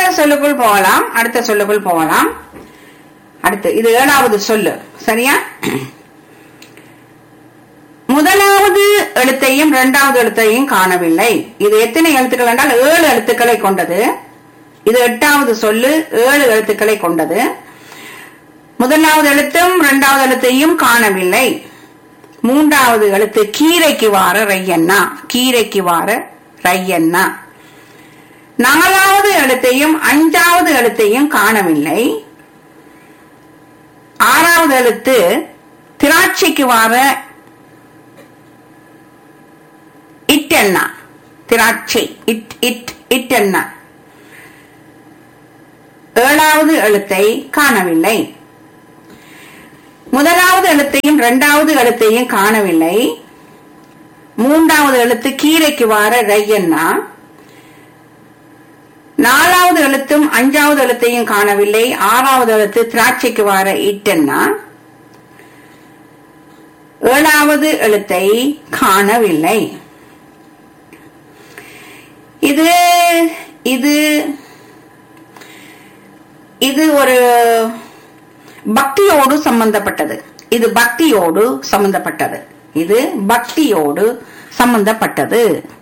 சொல்லுக்குள் போகலாம் அடுத்த சொல்லுக்குள் போகலாம் அடுத்து இது ஏழாவது சொல்லு சரியா முதலாவது எழுத்தையும் இரண்டாவது எழுத்தையும் காணவில்லை இது எத்தனை எழுத்துக்கள் என்றால் ஏழு எழுத்துக்களை கொண்டது இது எட்டாவது சொல்லு ஏழு எழுத்துக்களை கொண்டது முதலாவது எழுத்தும் இரண்டாவது எழுத்தையும் காணவில்லை மூன்றாவது எழுத்து கீரைக்கு வார ரையண்ணா கீரைக்கு வார ரையண்ணா நாலாவது எழுத்தையும் அஞ்சாவது எழுத்தையும் காணவில்லை ஆறாவது எழுத்து திராட்சைக்கு வார இட்டெண்ணா திராட்சை இட் இட் இட்டெண்ணா ஏழாவது எழுத்தை காணவில்லை முதலாவது எழுத்தையும் இரண்டாவது எழுத்தையும் காணவில்லை மூன்றாவது எழுத்து கீரைக்கு வார ரையண்ணா நாலாவது எழுத்தும் அஞ்சாவது எழுத்தையும் காணவில்லை ஆறாவது எழுத்து திராட்சைக்கு வார இட்டெண்ணா ஏழாவது எழுத்தை காணவில்லை இது இது இது ஒரு பக்தியோடு சம்பந்தப்பட்டது இது பக்தியோடு சம்பந்தப்பட்டது இது பக்தியோடு சம்பந்தப்பட்டது